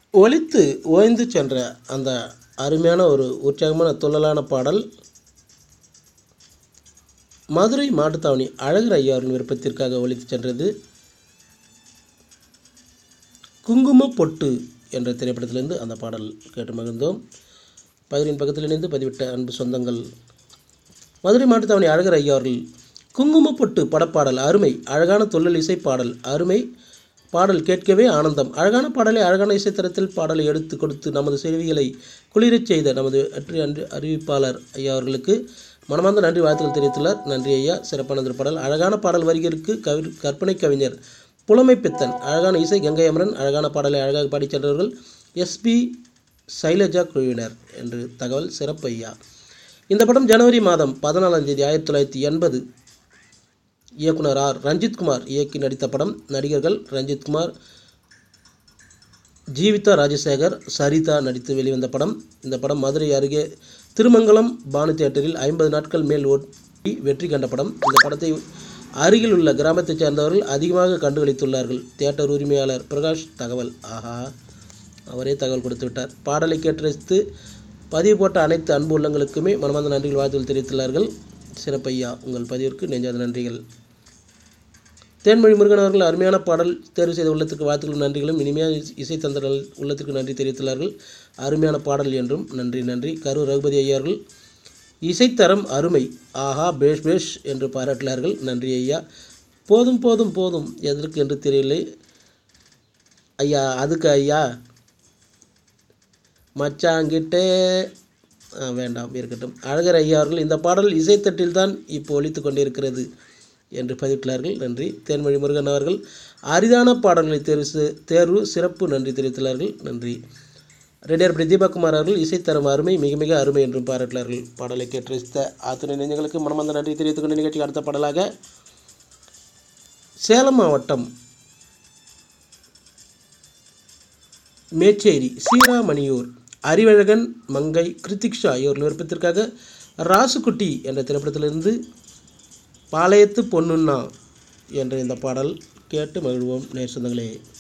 ஒலித்து ஓய்ந்து சென்ற அந்த அருமையான ஒரு உற்சாகமான துள்ளலான பாடல் மதுரை மாட்டுத்தாவணி அழகர் ஐயாவின் விருப்பத்திற்காக ஒலித்து சென்றது குங்கும பொட்டு என்ற திரைப்படத்திலிருந்து அந்த பாடல் கேட்டு மகிழ்ந்தோம் பகிரின் பக்கத்தில் இணைந்து பதிவிட்ட அன்பு சொந்தங்கள் மதுரை மாட்டுத்தாவணி அழகர் ஐயா அவர்கள் குங்கும பொட்டு படப்பாடல் அருமை அழகான தொழில் இசை பாடல் அருமை பாடல் கேட்கவே ஆனந்தம் அழகான பாடலை அழகான இசைத்தரத்தில் பாடலை எடுத்து கொடுத்து நமது செவிகளை குளிரச் செய்த நமது வெற்றி அன்று அறிவிப்பாளர் ஐயா அவர்களுக்கு மனமார்ந்த நன்றி வாழ்த்துக்கள் தெரிவித்துள்ளார் நன்றி ஐயா சிறப்பான இந்த பாடல் அழகான பாடல் வரிகளுக்கு கவி கற்பனை கவிஞர் புலமை பித்தன் அழகான இசை கங்கை அமரன் அழகான பாடலை அழகாக பாடிச் சென்றவர்கள் எஸ்பி சைலஜா குழுவினர் என்று தகவல் சிறப்பு ஐயா இந்த படம் ஜனவரி மாதம் பதினாலாம் தேதி ஆயிரத்தி தொள்ளாயிரத்தி எண்பது இயக்குனர் ஆர் ரஞ்சித்குமார் இயக்கி நடித்த படம் நடிகர்கள் ரஞ்சித்குமார் ஜீவிதா ராஜசேகர் சரிதா நடித்து வெளிவந்த படம் இந்த படம் மதுரை அருகே திருமங்கலம் பானு தியேட்டரில் ஐம்பது நாட்கள் மேல் ஓட்டி வெற்றி கண்ட படம் இந்த படத்தை அருகில் உள்ள கிராமத்தைச் சேர்ந்தவர்கள் அதிகமாக கண்டுகளித்துள்ளார்கள் தியேட்டர் உரிமையாளர் பிரகாஷ் தகவல் ஆஹா அவரே தகவல் கொடுத்து விட்டார் பாடலை கேட்டு ரசித்து பதிவு போட்ட அனைத்து அன்பு உள்ளங்களுக்குமே மனமார்ந்த நன்றிகள் வாழ்த்துகள் தெரிவித்துள்ளார்கள் சிறப்பையா உங்கள் பதிவிற்கு நெஞ்சாத நன்றிகள் தேன்மொழி முருகன் அவர்கள் அருமையான பாடல் தேர்வு செய்த உள்ளத்திற்கு வாழ்த்துக்களும் நன்றிகளும் இனிமையான இசை- இசை தந்தர்கள் உள்ளத்திற்கு நன்றி தெரிவித்துள்ளார்கள் அருமையான பாடல் என்றும் நன்றி நன்றி கரூர் ரகுபதி ஐயா அவர்கள் இசைத்தரம் அருமை ஆஹா பேஷ் பேஷ் என்று பாராட்டினார்கள் நன்றி ஐயா போதும் போதும் போதும் எதற்கு என்று தெரியவில்லை ஐயா அதுக்கு ஐயா மச்சாங்கிட்டே ஆ, வேண்டாம் இருக்கட்டும் அழகர் ஐயா அவர்கள் இந்த பாடல் இசைத்தட்டில் தான் இப்போ ஒலித்து கொண்டிருக்கிறது என்று பதிவிட்டுள்ளார்கள் நன்றி தேன்மொழி முருகன் அவர்கள் அரிதான பாடல்களை தேர்வு செ- தேர்வு சிறப்பு நன்றி தெரிவித்துள்ளார்கள் நன்றி ரெடியார் தீபக்குமார் அவர்கள் இசைத்தரம் அருமை மிக மிக அருமை என்றும் பாராட்டினார்கள் பாடலை கேட்டு ரசித்த ஆத்துணை நெஞ்சங்களுக்கு மனமார்ந்த நன்றி தெரிவித்துக் கொண்ட நிகழ்ச்சிக்கு அடுத்த பாடலாக சேலம் மாவட்டம் மேச்சேரி சீராமணியூர் அறிவழகன் மங்கை கிருத்திக்ஷா இவர்கள் விருப்பத்திற்காக ராசுகுட்டி என்ற திரைப்படத்திலிருந்து பாளையத்து பொன்னுண்ணா என்ற இந்த பாடல் கேட்டு மகிழ்வோம் நேர் சொந்தங்களே